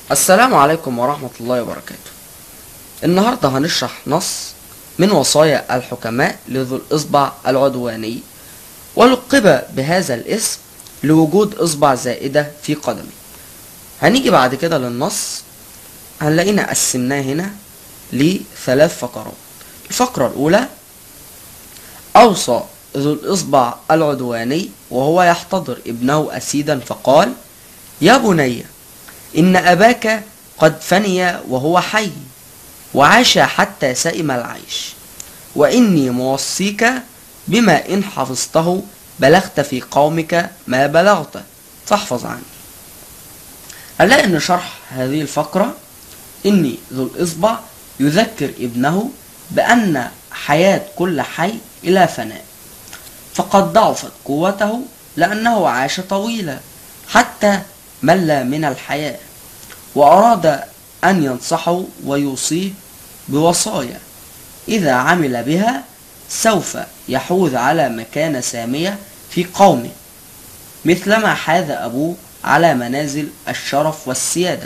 السلام عليكم ورحمة الله وبركاته النهاردة هنشرح نص من وصايا الحكماء لذو الإصبع العدواني ولقب بهذا الاسم لوجود إصبع زائدة في قدمه هنيجي بعد كده للنص هنلاقينا قسمناه هنا لثلاث فقرات الفقرة الأولى أوصى ذو الإصبع العدواني وهو يحتضر ابنه أسيدا فقال يا بني إن أباك قد فني وهو حي وعاش حتى سئم العيش وإني موصيك بما إن حفظته بلغت في قومك ما بلغت فاحفظ عني هنلاقي إن شرح هذه الفقرة إني ذو الإصبع يذكر ابنه بأن حياة كل حي إلى فناء فقد ضعفت قوته لأنه عاش طويلا حتى مل من الحياة وأراد أن ينصحه ويوصيه بوصايا إذا عمل بها سوف يحوز على مكانة سامية في قومه مثلما حاز أبوه على منازل الشرف والسيادة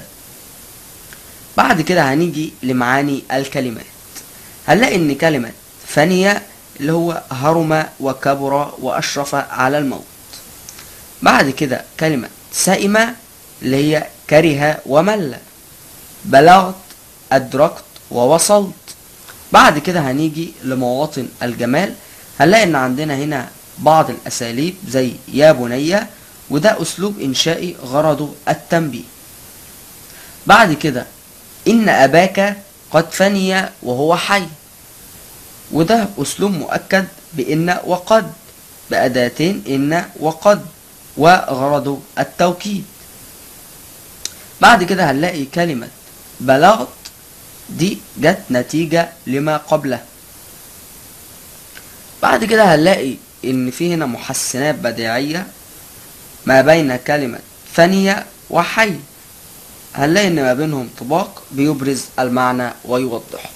بعد كده هنيجي لمعاني الكلمات هنلاقي ان كلمة فنية اللي هو هرم وكبر وأشرف على الموت بعد كده كلمة سائمة اللي هي كره ومل بلغت أدركت ووصلت بعد كده هنيجي لمواطن الجمال هنلاقي ان عندنا هنا بعض الأساليب زي يا بني وده أسلوب إنشائي غرضه التنبيه بعد كده إن أباك قد فني وهو حي وده أسلوب مؤكد بإن وقد بأداتين إن وقد وغرضه التوكيد بعد كده هنلاقي كلمة بلغت دي جت نتيجة لما قبله بعد كده هنلاقي إن في هنا محسنات بديعية ما بين كلمة فنية وحي هنلاقي ان ما بينهم طباق بيبرز المعنى ويوضحه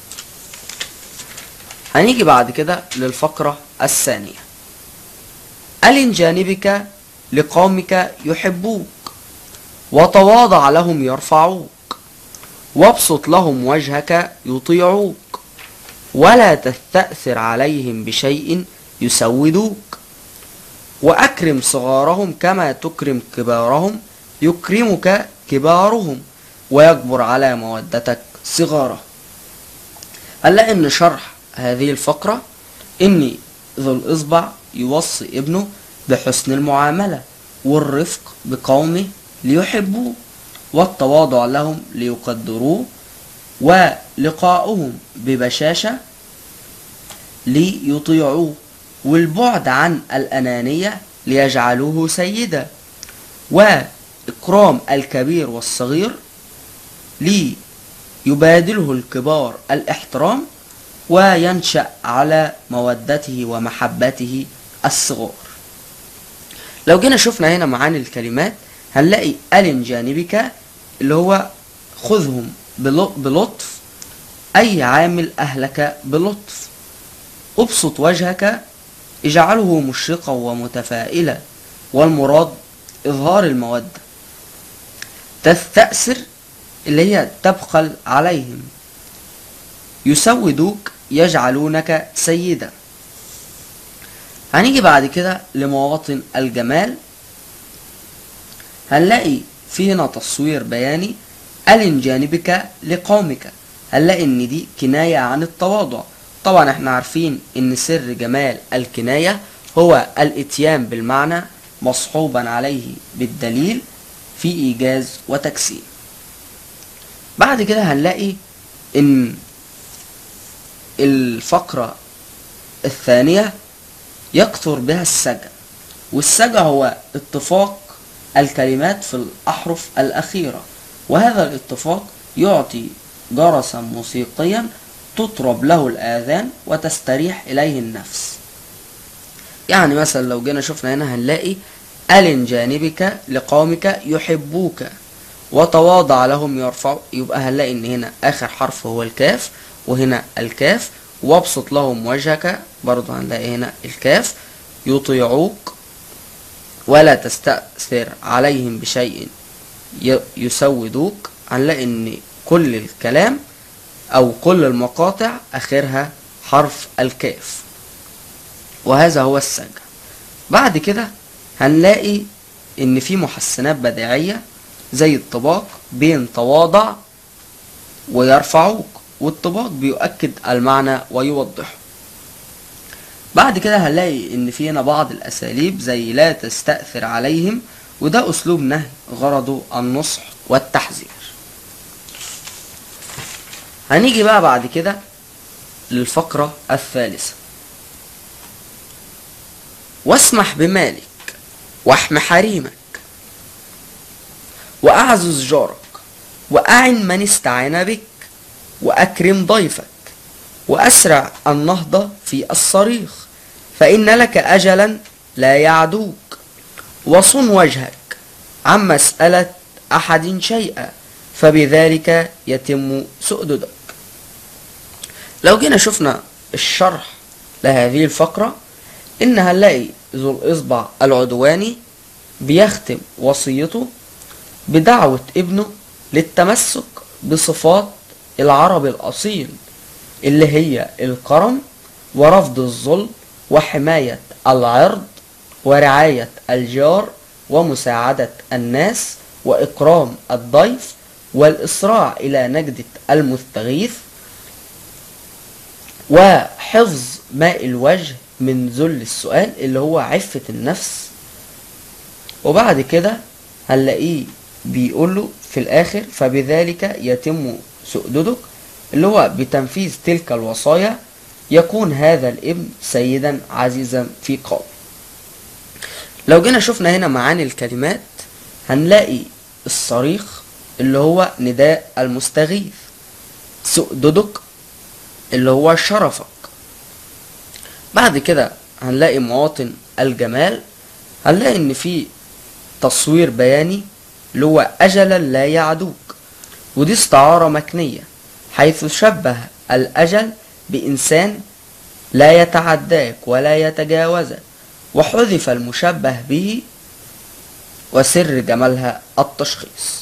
هنيجي بعد كده للفقرة الثانية ألن جانبك لقومك يحبوك وتواضع لهم يرفعوك وابسط لهم وجهك يطيعوك ولا تستأثر عليهم بشيء يسودوك وأكرم صغارهم كما تكرم كبارهم يكرمك كبارهم ويجبر على مودتك صغاره هنلاقي ان شرح هذه الفقرة ان ذو الاصبع يوصي ابنه بحسن المعاملة والرفق بقومه ليحبوه والتواضع لهم ليقدروه ولقاؤهم ببشاشة ليطيعوه والبعد عن الأنانية ليجعلوه سيدا وإكرام الكبير والصغير ليبادله الكبار الاحترام وينشأ على مودته ومحبته الصغار لو جينا شفنا هنا معاني الكلمات هنلاقي ألن جانبك اللي هو خذهم بلطف أي عامل أهلك بلطف ابسط وجهك اجعله مشرقا ومتفائلا والمراد إظهار المودة تستأثر اللي هي تبخل عليهم يسودوك يجعلونك سيدا هنيجي بعد كده لمواطن الجمال هنلاقي في هنا تصوير بياني ألن جانبك لقومك هنلاقي ان دي كناية عن التواضع طبعا احنا عارفين ان سر جمال الكناية هو الاتيان بالمعنى مصحوبا عليه بالدليل في ايجاز وتجسيم بعد كده هنلاقي ان الفقرة الثانية يكثر بها السجع والسجع هو اتفاق الكلمات في الأحرف الأخيرة وهذا الاتفاق يعطي جرسا موسيقيا تطرب له الآذان وتستريح إليه النفس يعني مثلا لو جينا شفنا هنا هنلاقي ألن جانبك لقومك يحبوك وتواضع لهم يرفع يبقى هنلاقي ان هنا اخر حرف هو الكاف وهنا الكاف وابسط لهم وجهك برضه هنلاقي هنا الكاف يطيعوك ولا تستأثر عليهم بشيء ي- يسودوك هنلاقي ان كل الكلام او كل المقاطع اخرها حرف الكاف وهذا هو السجع بعد كده هنلاقي ان في محسنات بديعية زي الطباق بين تواضع ويرفعوك والطباق بيؤكد المعنى ويوضحه بعد كده هنلاقي ان في هنا بعض الاساليب زي لا تستأثر عليهم وده اسلوب نهي غرضه النصح والتحذير هنيجي بقى بعد كده للفقرة الثالثة واسمح بمالك واحم حريمك وأعزز جارك وأعن من استعان بك وأكرم ضيفك وأسرع النهضة في الصريخ فإن لك أجلا لا يعدوك وصن وجهك عن مسألة أحد شيئا فبذلك يتم سؤددك لو جينا شفنا الشرح لهذه الفقرة إن هنلاقي ذو الإصبع العدواني بيختم وصيته بدعوة ابنه للتمسك بصفات العرب الأصيل اللي هي الكرم ورفض الظلم وحماية العرض ورعاية الجار ومساعدة الناس وإكرام الضيف والإسراع إلى نجدة المستغيث وحفظ ماء الوجه من ذل السؤال اللي هو عفة النفس وبعد كده هنلاقيه بيقول له في الآخر فبذلك يتم سؤددك اللي هو بتنفيذ تلك الوصايا يكون هذا الابن سيدا عزيزا في قومه لو جينا شفنا هنا معاني الكلمات هنلاقي الصريخ اللي هو نداء المستغيث سؤددك اللي هو شرفك بعد كده هنلاقي مواطن الجمال هنلاقي ان في تصوير بياني اللي هو اجلا لا يعدوك ودي استعارة مكنية حيث شبه الاجل بانسان لا يتعداك ولا يتجاوزك وحذف المشبه به وسر جمالها التشخيص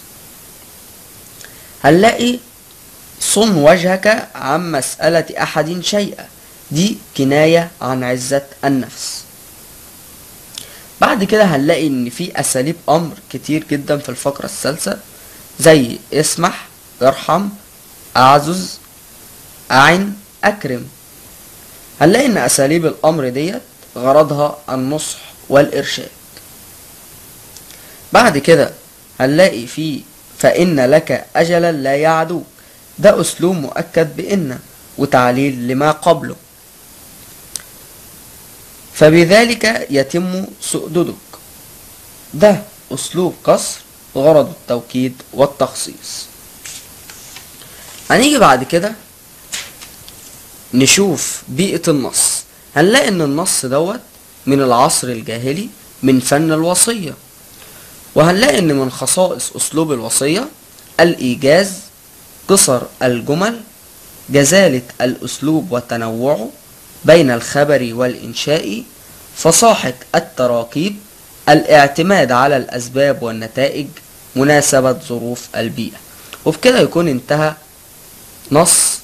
هنلاقي صن وجهك عن مسألة أحد شيئا دي كناية عن عزة النفس بعد كده هنلاقي ان في اساليب امر كتير جدا في الفقرة الثالثة زي اسمح ارحم اعزز اعن اكرم هنلاقي ان اساليب الامر ديت غرضها النصح والارشاد بعد كده هنلاقي في فإن لك أجلا لا يعدوك ده أسلوب مؤكد بإن وتعليل لما قبله فبذلك يتم سؤددك ده أسلوب قصر غرض التوكيد والتخصيص هنيجي بعد كده نشوف بيئة النص هنلاقي ان النص دوت من العصر الجاهلي من فن الوصية وهنلاقي ان من خصائص اسلوب الوصية الايجاز قصر الجمل جزالة الاسلوب وتنوعه بين الخبر والانشاء فصاحة التراكيب الاعتماد على الاسباب والنتائج مناسبة ظروف البيئة وبكده يكون انتهى نص